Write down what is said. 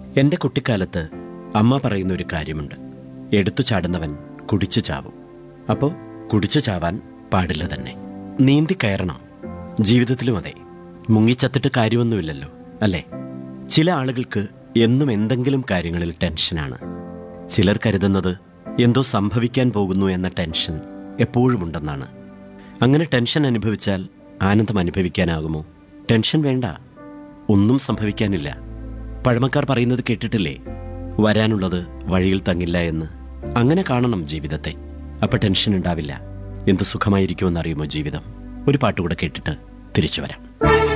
എൻ്റെ കുട്ടിക്കാലത്ത് അമ്മ പറയുന്ന ഒരു കാര്യമുണ്ട് എടുത്തു ചാടുന്നവൻ കുടിച്ചു ചാവും അപ്പോൾ കുടിച്ചു ചാവാൻ പാടില്ല തന്നെ നീന്തി കയറണം ജീവിതത്തിലും അതെ മുങ്ങിച്ചത്തിട്ട് കാര്യമൊന്നുമില്ലല്ലോ അല്ലേ ചില ആളുകൾക്ക് എന്നും എന്തെങ്കിലും കാര്യങ്ങളിൽ ടെൻഷനാണ് ചിലർ കരുതുന്നത് എന്തോ സംഭവിക്കാൻ പോകുന്നു എന്ന ടെൻഷൻ എപ്പോഴും ഉണ്ടെന്നാണ് അങ്ങനെ ടെൻഷൻ അനുഭവിച്ചാൽ ആനന്ദം അനുഭവിക്കാനാകുമോ ടെൻഷൻ വേണ്ട ഒന്നും സംഭവിക്കാനില്ല പഴമക്കാർ പറയുന്നത് കേട്ടിട്ടില്ലേ വരാനുള്ളത് വഴിയിൽ തങ്ങില്ല എന്ന് അങ്ങനെ കാണണം ജീവിതത്തെ അപ്പൊ ടെൻഷൻ ഉണ്ടാവില്ല എന്ത് സുഖമായിരിക്കുമെന്നറിയുമോ ജീവിതം ഒരു പാട്ടുകൂടെ കേട്ടിട്ട് തിരിച്ചു വരാം